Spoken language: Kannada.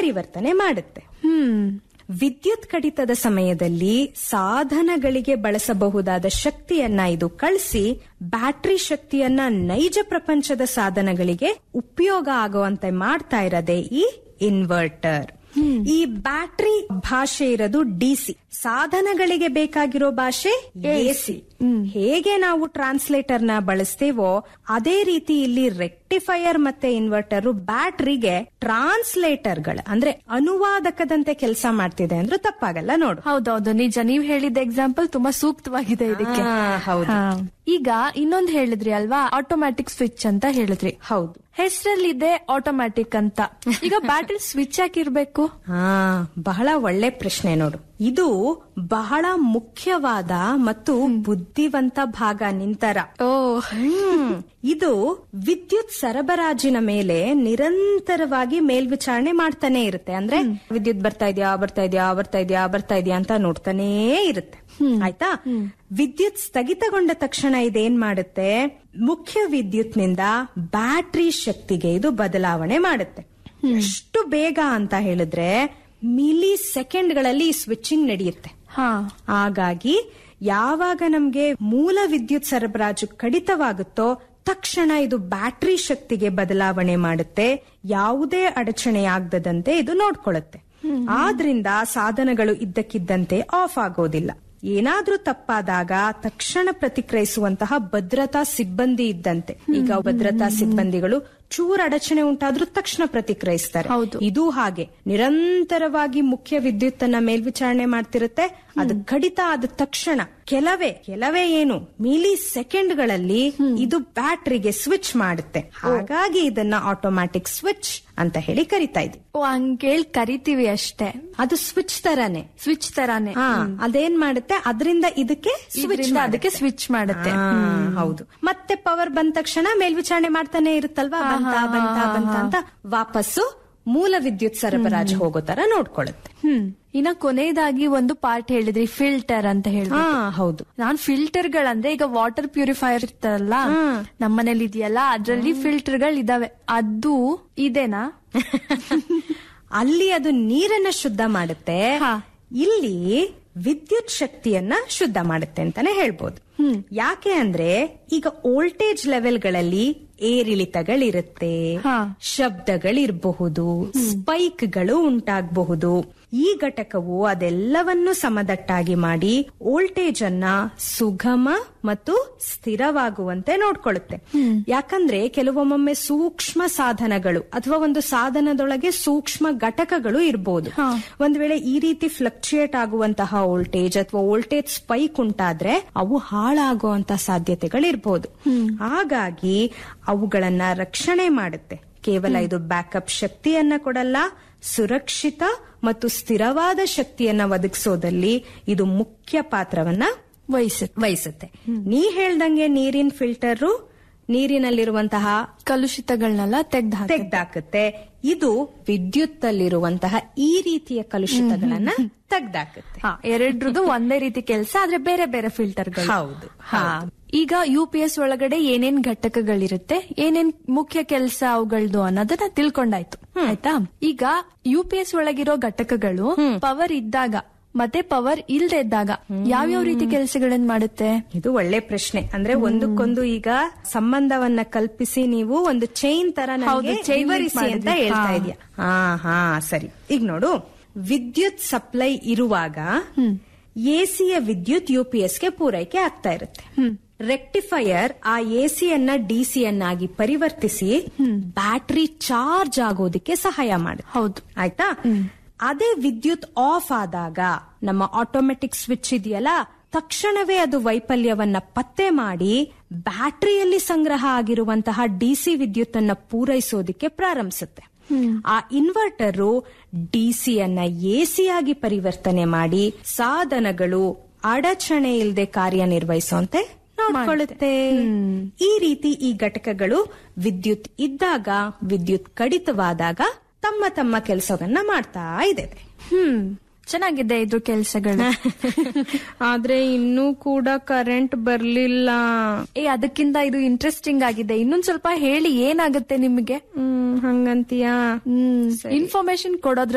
ಪರಿವರ್ತನೆ ಮಾಡುತ್ತೆ ಹ್ಮ್ ವಿದ್ಯುತ್ ಕಡಿತದ ಸಮಯದಲ್ಲಿ ಸಾಧನಗಳಿಗೆ ಬಳಸಬಹುದಾದ ಶಕ್ತಿಯನ್ನ ಇದು ಕಳಿಸಿ ಬ್ಯಾಟರಿ ಶಕ್ತಿಯನ್ನ ನೈಜ ಪ್ರಪಂಚದ ಸಾಧನಗಳಿಗೆ ಉಪಯೋಗ ಆಗುವಂತೆ ಮಾಡ್ತಾ ಇರೋದೇ ಈ ಇನ್ವರ್ಟರ್ ಈ ಬ್ಯಾಟರಿ ಭಾಷೆ ಇರೋದು ಡಿಸಿ ಸಾಧನಗಳಿಗೆ ಬೇಕಾಗಿರೋ ಭಾಷೆ ಎಸಿ ಹೇಗೆ ನಾವು ಟ್ರಾನ್ಸ್ಲೇಟರ್ ನ ಬಳಸ್ತೇವೋ ಅದೇ ರೀತಿ ಇಲ್ಲಿ ರೆಕ್ಟಿಫೈಯರ್ ಮತ್ತೆ ಇನ್ವರ್ಟರ್ ಬ್ಯಾಟ್ರಿಗೆ ಟ್ರಾನ್ಸ್ಲೇಟರ್ಗಳು ಅಂದ್ರೆ ಅನುವಾದಕದಂತೆ ಕೆಲಸ ಮಾಡ್ತಿದೆ ಅಂದ್ರೆ ತಪ್ಪಾಗಲ್ಲ ನೋಡು ಹೌದೌದು ನಿಜ ನೀವ್ ಹೇಳಿದ ಎಕ್ಸಾಂಪಲ್ ತುಂಬಾ ಸೂಕ್ತವಾಗಿದೆ ಇದಕ್ಕೆ ಆ, ಹೌದು. ಹಾ. ಈಗ ಇನ್ನೊಂದ್ ಹೇಳಿದ್ರಿ ಅಲ್ವಾ ಆಟೋಮ್ಯಾಟಿಕ್ ಸ್ವಿಚ್ ಅಂತ ಹೇಳಿದ್ರಿ ಹೌದು ಹೆಸರಲ್ಲಿದೆ ಆಟೋಮ್ಯಾಟಿಕ್ ಅಂತ ಈಗ ಬ್ಯಾಟರಿ ಸ್ವಿಚ್ ಯಾಕಿರ್ಬೇಕು ಹಾ ಬಹಳ ಒಳ್ಳೆ ಪ್ರಶ್ನೆ ನೋಡು ಇದು ಬಹಳ ಮುಖ್ಯವಾದ ಮತ್ತು ಬುದ್ಧಿವಂತ ಭಾಗ ನಿಂತರ ಓ ಹ್ಮ್. ಇದು ವಿದ್ಯುತ್ ಸರಬರಾಜಿನ ಮೇಲೆ ನಿರಂತರವಾಗಿ ಮೇಲ್ವಿಚಾರಣೆ ಮಾಡ್ತಾನೆ ಇರುತ್ತೆ ಅಂದ್ರೆ ವಿದ್ಯುತ್ ಬರ್ತಾ ಇದೆಯಾ ಬರ್ತಾ ಇದೆಯಾ ಬರ್ತಾ ಇದೆಯಾ ಬರ್ತಾ ಇದೆಯಾ ಅಂತ ನೋಡ್ತಾನೇ ಇರುತ್ತೆ ಆಯ್ತಾ ವಿದ್ಯುತ್ ಸ್ಥಗಿತಗೊಂಡ ತಕ್ಷಣ ಇದೇನ್ ಮಾಡುತ್ತೆ ಮುಖ್ಯ ವಿದ್ಯುತ್ನಿಂದ ಬ್ಯಾಟ್ರಿ ಶಕ್ತಿಗೆ ಇದು ಬದಲಾವಣೆ ಮಾಡುತ್ತೆ ಎಷ್ಟು ಬೇಗ ಅಂತ ಹೇಳಿದ್ರೆ ಮಿಲಿ ಸೆಕೆಂಡ್ಗಳಲ್ಲಿ ಈ ಸ್ವಿಚಿಂಗ್ ನಡೆಯುತ್ತೆ ಹಾ ಹಾಗಾಗಿ ಯಾವಾಗ ನಮ್ಗೆ ಮೂಲ ವಿದ್ಯುತ್ ಸರಬರಾಜು ಕಡಿತವಾಗುತ್ತೋ ತಕ್ಷಣ ಇದು ಬ್ಯಾಟರಿ ಶಕ್ತಿಗೆ ಬದಲಾವಣೆ ಮಾಡುತ್ತೆ ಯಾವುದೇ ಅಡಚಣೆ ಆಗದಂತೆ ಇದು ನೋಡ್ಕೊಳ್ಳುತ್ತೆ ಆದ್ರಿಂದ ಸಾಧನಗಳು ಇದ್ದಕ್ಕಿದ್ದಂತೆ ಆಫ್ ಆಗೋದಿಲ್ಲ ಏನಾದ್ರೂ ತಪ್ಪಾದಾಗ ತಕ್ಷಣ ಪ್ರತಿಕ್ರಿಯಿಸುವಂತಹ ಭದ್ರತಾ ಸಿಬ್ಬಂದಿ ಇದ್ದಂತೆ ಈಗ ಭದ್ರತಾ ಸಿಬ್ಬಂದಿಗಳು ಚೂರ್ ಅಡಚಣೆ ಉಂಟಾದ್ರೂ ತಕ್ಷಣ ಪ್ರತಿಕ್ರಿಯಿಸ್ತಾರೆ ಹೌದು. ಇದು ಹಾಗೆ ನಿರಂತರವಾಗಿ ಮುಖ್ಯ ವಿದ್ಯುತ್ ಅನ್ನ ಮೇಲ್ವಿಚಾರಣೆ ಮಾಡ್ತಿರುತ್ತೆ ಅದು ಕಡಿತ ಆದ ತಕ್ಷಣ ಕೆಲವೇ ಕೆಲವೇ ಏನು ಮಿಲಿ ಸೆಕೆಂಡ್ಗಳಲ್ಲಿ ಇದು ಬ್ಯಾಟ್ರಿಗೆ ಸ್ವಿಚ್ ಮಾಡುತ್ತೆ ಹಾಗಾಗಿ ಇದನ್ನ ಆಟೋಮ್ಯಾಟಿಕ್ ಸ್ವಿಚ್ ಅಂತ ಹೇಳಿ ಕರಿತಾ ಇದ್ವಿ ಓ ಹಂಗೇಳ್ ಕರಿತೀವಿ ಅಷ್ಟೇ ಅದು ಸ್ವಿಚ್ ತರಾನೇ ಸ್ವಿಚ್ ತರಾನೇ ಹಾ ಅದೇನ್ ಮಾಡುತ್ತೆ ಅದರಿಂದ ಇದಕ್ಕೆ ಸ್ವಿಚ್ ಇದ್ರಿಂದ ಅದಕ್ಕೆ ಸ್ವಿಚ್ ಮಾಡುತ್ತೆ ಹೌದು ಮತ್ತೆ ಪವರ್ ಬಂದ ತಕ್ಷಣ ಮೇಲ್ವಿಚಾರಣೆ ಮಾಡ್ತಾನೆ ಇರುತ್ತಲ್ವಾ ಬಂತ ಬಂತ ಬಂತ ಅಂತ ವಾಪಸ್ಸು ಮೂಲ ವಿದ್ಯುತ್ ಸರಬರಾಜು ಹೋಗೋ ತರ ನೋಡ್ಕೊಳ್ಳುತ್ತೆ ಹ್ಮ್ ಇನ್ನ ಕೊನೆಯದಾಗಿ ಒಂದು ಪಾರ್ಟ್ ಹೇಳಿದ್ರಿ ಫಿಲ್ಟರ್ ಅಂತ ಹೇಳಿದ್ರಿ ಹಾ ಹೌದು ನಾನ್ ಫಿಲ್ಟರ್ ಗಳಂದ್ರೆ ಈಗ ವಾಟರ್ ಪ್ಯೂರಿಫೈಯರ್ ಇರ್ತಾರಲ್ಲ ನಮ್ಮನೇಲಿ ಇದೆಯಲ್ಲ ಅದ್ರಲ್ಲಿ ಫಿಲ್ಟರ್ ಗಳು ಇದಾವೆ ಅದು ಇದೇನಾ ಅಲ್ಲಿ ಅದು ನೀರನ್ನ ಶುದ್ಧ ಮಾಡುತ್ತೆ ಹಾ. ಇಲ್ಲಿ ವಿದ್ಯುತ್ ಶಕ್ತಿಯನ್ನ ಶುದ್ಧ ಮಾಡುತ್ತೆ ಅಂತಾನೆ ಹೇಳ್ಬೋದು ಯಾಕೆ ಅಂದ್ರೆ ಈಗ ವೋಲ್ಟೇಜ್ ಲೆವೆಲ್ಗಳಲ್ಲಿ ಏರಿಳಿತಗಳಿರುತ್ತೆ ಹಾ. ಶಬ್ದಗಳಿರಬಹುದು ಸ್ಪೈಕ್ಗಳು ಉಂಟಾಗಬಹುದು ಈ ಘಟಕವು ಅದೆಲ್ಲವನ್ನು ಸಮದಟ್ಟಾಗಿ ಮಾಡಿ ವೋಲ್ಟೇಜ್ ಅನ್ನ ಸುಗಮ ಮತ್ತು ಸ್ಥಿರವಾಗುವಂತೆ ನೋಡ್ಕೊಳ್ಳುತ್ತೆ ಯಾಕಂದ್ರೆ ಕೆಲವೊಮ್ಮೊಮ್ಮೆ ಸೂಕ್ಷ್ಮ ಸಾಧನಗಳು ಅಥವಾ ಒಂದು ಸಾಧನದೊಳಗೆ ಸೂಕ್ಷ್ಮ ಘಟಕಗಳು ಇರಬಹುದು ಒಂದ್ ವೇಳೆ ಈ ರೀತಿ ಫ್ಲಕ್ಚುಯೇಟ್ ಆಗುವಂತಹ ವೋಲ್ಟೇಜ್ ಅಥವಾ ವೋಲ್ಟೇಜ್ ಸ್ಪೈಕ್ ಉಂಟಾದ್ರೆ ಅವು ಹಾಳಾಗುವಂತ ಸಾಧ್ಯತೆಗಳಿರ್ಬೋದು ಹಾಗಾಗಿ ಅವುಗಳನ್ನ ರಕ್ಷಣೆ ಮಾಡುತ್ತೆ ಕೇವಲ ಇದು ಬ್ಯಾಕಪ್ ಶಕ್ತಿಯನ್ನ ಕೊಡಲ್ಲ ಸುರಕ್ಷಿತ ಮತ್ತು ಸ್ಥಿರವಾದ ಶಕ್ತಿಯನ್ನ ಒದಗಿಸೋದಲ್ಲಿ ಇದು ಮುಖ್ಯ ಪಾತ್ರವನ್ನ ವಹಿಸುತ್ತೆ ವಹಿಸುತ್ತೆ ನೀ ಹೇಳ್ದಂಗೆ ನೀರಿನ ಫಿಲ್ಟರು ನೀರಿನಲ್ಲಿರುವಂತಹ ಕಲುಷಿತಗಳನ್ನೆಲ್ಲ ತೆಗ್ದು ಹಾಕಿ ತೆಗ್ದಾಕುತ್ತೆ ಇದು ವಿದ್ಯುತ್ ಅಲ್ಲಿರುವಂತಹ ಈ ರೀತಿಯ ಕಲುಷಿತಗಳನ್ನ ತೆಗ್ದಾಕುತ್ತೆ ಹಾ ಎರಡ್ರದ್ದು ಒಂದೇ ರೀತಿ ಕೆಲಸ ಆದ್ರೆ ಬೇರೆ ಬೇರೆ ಫಿಲ್ಟರ್ಗಳು ಹೌದು ಹಾ ಈಗ ಯು ಪಿ ಎಸ್ ಒಳಗಡೆ ಏನೇನ್ ಘಟಕಗಳಿರುತ್ತೆ ಏನೇನ್ ಮುಖ್ಯ ಕೆಲಸ ಅವುಗಳದು ಅನ್ನೋದನ್ನ ತಿಳ್ಕೊಂಡಾಯ್ತು ಆಯ್ತಾ ಈಗ ಯು ಪಿ ಎಸ್ ಒಳಗಿರೋ ಘಟಕಗಳು ಪವರ್ ಇದ್ದಾಗ ಮತ್ತೆ ಪವರ್ ಇಲ್ದೇ ಇದ್ದಾಗ ಯಾವ್ಯಾವ ರೀತಿ ಕೆಲಸಗಳನ್ನ ಮಾಡುತ್ತೆ ಇದು ಒಳ್ಳೆ ಪ್ರಶ್ನೆ ಅಂದ್ರೆ ಒಂದಕ್ಕೊಂದು ಈಗ ಸಂಬಂಧವನ್ನ ಕಲ್ಪಿಸಿ ನೀವು ಒಂದು ಚೈನ್ ತರ ಹೌದು, ನನಗೆ chain link ವಿವರಿಸಿ ಅಂತ ಮಾಡಿದ್ವಿ. ಹೇಳ್ತಾ ಹಾ. ಇದೆಯಾ ಹಾ ಹಾ ಸರಿ ಈಗ ನೋಡು ವಿದ್ಯುತ್ ಸಪ್ಲೈ ಇರುವಾಗ ಎಸಿಯ ವಿದ್ಯುತ್ ಯುಪಿಎಸ್ಗೆ ಪೂರೈಕೆ ಆಗ್ತಾ ಇರುತ್ತೆ ರೆಕ್ಟಿಫೈಯರ್ ಆ ಎಸಿಯನ್ನ ಡಿಸಿಯನ್ನಾಗಿ ಪರಿವರ್ತಿಸಿ ಬ್ಯಾಟರಿ ಚಾರ್ಜ್ ಆಗೋದಕ್ಕೆ ಸಹಾಯ ಮಾಡುತ್ತೆ ಹೌದು ಆಯ್ತಾ ಅದೇ ವಿದ್ಯುತ್ ಆಫ್ ಆದಾಗ ನಮ್ಮ ಆಟೋಮೆಟಿಕ್ ಸ್ವಿಚ್ ಇದೆಯಲ್ಲ ತಕ್ಷಣವೇ ಅದು ವೈಫಲ್ಯವನ್ನ ಪತ್ತೆ ಮಾಡಿ ಬ್ಯಾಟರಿಯಲ್ಲಿ ಸಂಗ್ರಹ ಆಗಿರುವಂತಹ ಡಿಸಿ ವಿದ್ಯುತ್ ಅನ್ನ ಪೂರೈಸೋದಕ್ಕೆ ಪ್ರಾರಂಭಿಸುತ್ತೆ ಆ ಇನ್ವರ್ಟರ್ ಡಿಸಿಯನ್ನ ಎಸಿಯಾಗಿ ಪರಿವರ್ತನೆ ಮಾಡಿ ಸಾಧನಗಳು ಅಡಚಣೆ ಇಲ್ಲದೆ ಕಾರ್ಯನಿರ್ವಹಿಸುವಂತೆ ನೋಡ್ಕೊಳ್ಳುತ್ತೆ ಈ ರೀತಿ ಈ ಘಟಕಗಳು ವಿದ್ಯುತ್ ಇದ್ದಾಗ ವಿದ್ಯುತ್ ಕಡಿತವಾದಾಗ ತಮ್ಮ ತಮ್ಮ ಕೆಲಸವನ್ನ ಮಾಡ್ತಾ ಇದೆ ಹ್ಮ್ ಚೆನ್ನಾಗಿದೆ ಇದ್ರ ಕೆಲಸಗಳು ಆದ್ರೆ ಇನ್ನೂ ಕೂಡ ಕರೆಂಟ್ ಬರ್ಲಿಲ್ಲ ಏ ಅದಕ್ಕಿಂತ ಇದು ಇಂಟ್ರೆಸ್ಟಿಂಗ್ ಆಗಿದೆ ಇನ್ನೊಂದ್ ಸ್ವಲ್ಪ ಹೇಳಿ ಏನಾಗುತ್ತೆ ನಿಮಗೆ ಹ್ಮ್ ಹಂಗಂತೀಯಾ ಹ್ಮ್ ಇನ್ಫಾರ್ಮೇಶನ್ ಕೊಡೋದ್ರ